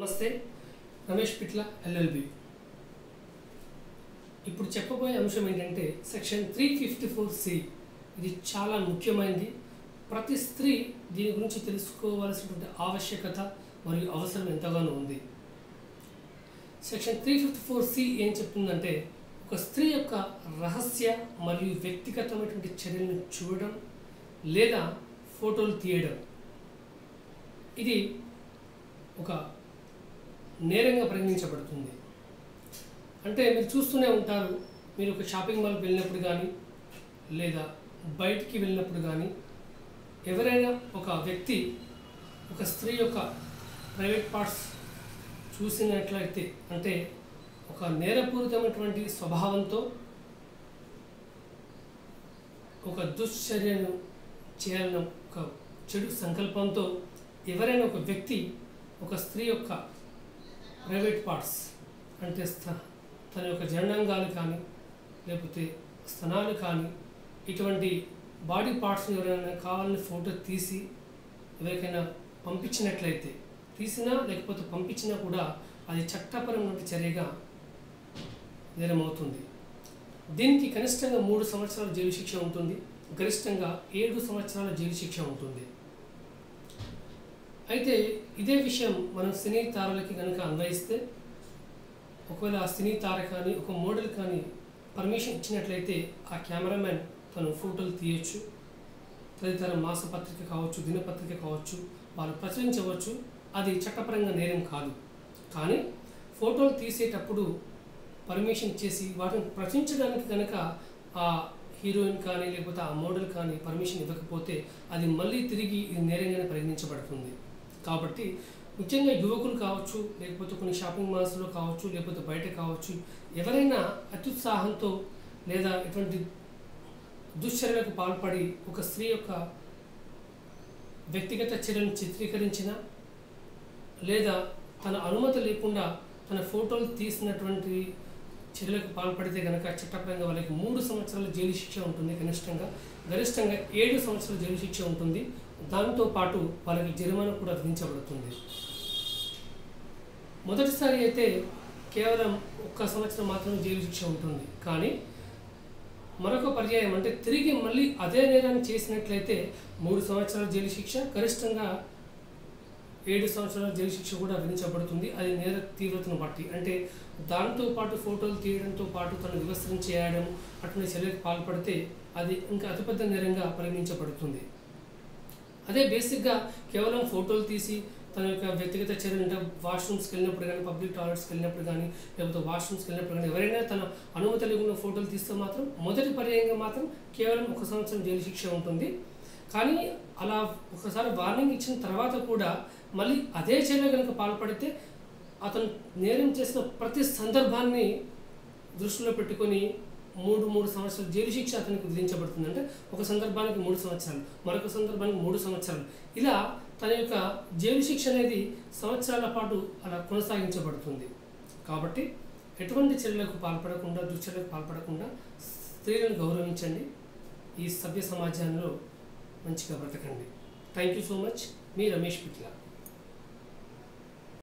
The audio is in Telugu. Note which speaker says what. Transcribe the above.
Speaker 1: నమస్తే రమేష్ పిట్ల ఎల్ఎల్బి ఇప్పుడు చెప్పబోయే అంశం ఏంటంటే section three fifty four C ఇది చాలా ముఖ్యమైనది ప్రతి స్త్రీ దీని గురించి తెలుసుకోవాల్సినటువంటి ఆవశ్యకత మరియు అవసరం ఎంతగానో ఉంది section three fifty four C ఏం చెప్తుందంటే ఒక స్త్రీ యొక్క రహస్య మరియు వ్యక్తిగతమైనటువంటి చర్యలను చూడడం లేదా ఫోటోలు తీయడం ఇది ఒక నేరంగా పరిగణించబడుతుంది అంటే మీరు చూస్తూనే ఉంటారు మీరు ఒక షాపింగ్ మాల్కి వెళ్ళినప్పుడు కానీ లేదా బయటికి వెళ్ళినప్పుడు కానీ ఎవరైనా ఒక వ్యక్తి ఒక స్త్రీ యొక్క ప్రైవేట్ పార్ట్స్ చూసినట్లయితే అంటే ఒక నేరపూరితమైనటువంటి స్వభావంతో ఒక దుశ్చర్యను చేయాలన్న ఒక చెడు సంకల్పంతో ఎవరైనా ఒక వ్యక్తి ఒక స్త్రీ యొక్క ప్రైవేట్ పార్ట్స్ అంటే స్థ తన యొక్క జననాంగాలు కానీ లేకపోతే స్తనాలు కానీ ఇటువంటి బాడీ పార్ట్స్ని ఎవరైనా కావాలని ఫోటో తీసి ఎవరికైనా పంపించినట్లయితే తీసినా లేకపోతే పంపించినా కూడా అది చట్టపరమైన చర్యగా నేరమవుతుంది దీనికి కనిష్టంగా మూడు సంవత్సరాల జైలు శిక్ష ఉంటుంది గరిష్టంగా ఏడు సంవత్సరాల జైలు శిక్ష ఉంటుంది అయితే ఇదే విషయం మనం సినీ తారలకి కనుక అన్వయిస్తే ఒకవేళ ఆ సినీ తార కానీ ఒక మోడల్ కానీ పర్మిషన్ ఇచ్చినట్లయితే ఆ కెమెరామెన్ తను ఫోటోలు తీయొచ్చు తదితర మాసపత్రిక కావచ్చు దినపత్రిక కావచ్చు వాళ్ళు ప్రచురించవచ్చు అది చట్టపరంగా నేరం కాదు కానీ ఫోటోలు తీసేటప్పుడు పర్మిషన్ ఇచ్చేసి వాటిని ప్రచురించడానికి కనుక ఆ హీరోయిన్ కానీ లేకపోతే ఆ మోడల్ కానీ పర్మిషన్ ఇవ్వకపోతే అది మళ్ళీ తిరిగి ఇది నేరంగానే పరిగణించబడుతుంది కాబట్టి ముఖ్యంగా యువకులు కావచ్చు లేకపోతే కొన్ని షాపింగ్ మాల్స్లో కావచ్చు లేకపోతే బయట కావచ్చు ఎవరైనా అత్యుత్సాహంతో లేదా ఇటువంటి దుశ్చర్యలకు పాల్పడి ఒక స్త్రీ యొక్క వ్యక్తిగత చర్యలను చిత్రీకరించిన లేదా తన అనుమతి లేకుండా తన ఫోటోలు తీసినటువంటి చర్యలకు పాల్పడితే కనుక చట్టపరంగా వాళ్ళకి మూడు సంవత్సరాల జైలు శిక్ష ఉంటుంది కనిష్టంగా గరిష్టంగా ఏడు సంవత్సరాల జైలు శిక్ష ఉంటుంది దాంతో పాటు వాళ్ళకి జరిమానా కూడా విధించబడుతుంది మొదటిసారి అయితే కేవలం ఒక్క సంవత్సరం మాత్రమే జైలు శిక్ష ఉంటుంది కానీ మరొక పర్యాయం అంటే తిరిగి మళ్ళీ అదే నేరాన్ని చేసినట్లయితే మూడు సంవత్సరాల జైలు శిక్ష గరిష్టంగా ఏడు సంవత్సరాల జైలు శిక్ష కూడా విధించబడుతుంది అది నేర తీవ్రతను బట్టి అంటే దాంతో పాటు ఫోటోలు తీయడంతో పాటు తను వివస్త్రం చేయడం అటువంటి చర్యలకు పాల్పడితే అది ఇంకా అతిపెద్ద నేరంగా పరిగణించబడుతుంది అదే బేసిక్గా కేవలం ఫోటోలు తీసి తన యొక్క వ్యక్తిగత చర్యలు అంటే వాష్రూమ్స్కి వెళ్ళినప్పుడు కానీ పబ్లిక్ టాయిలెట్స్కి వెళ్ళినప్పుడు కానీ లేకపోతే వాష్రూమ్స్కి వెళ్ళినప్పుడు కానీ ఎవరైనా తన అనుమతి లేకుండా ఫోటోలు తీస్తే మాత్రం మొదటి పర్యాయంగా మాత్రం కేవలం ఒక సంవత్సరం జైలు శిక్ష ఉంటుంది కానీ అలా ఒకసారి వార్నింగ్ ఇచ్చిన తర్వాత కూడా మళ్ళీ అదే చర్య కనుక పాల్పడితే అతను నేరం చేసిన ప్రతి సందర్భాన్ని దృష్టిలో పెట్టుకొని మూడు మూడు సంవత్సరాలు జైలు శిక్ష అతనికి విధించబడుతుంది అంటే ఒక సందర్భానికి మూడు సంవత్సరాలు మరొక సందర్భానికి మూడు సంవత్సరాలు ఇలా తన యొక్క జైలు శిక్ష అనేది సంవత్సరాల పాటు అలా కొనసాగించబడుతుంది కాబట్టి ఎటువంటి చర్యలకు పాల్పడకుండా దుశ్చర్యలకు పాల్పడకుండా స్త్రీలను గౌరవించండి ఈ సభ్య సమాజంలో మంచిగా బ్రతకండి థ్యాంక్ యూ సో మచ్ మీ రమేష్ పిట్ల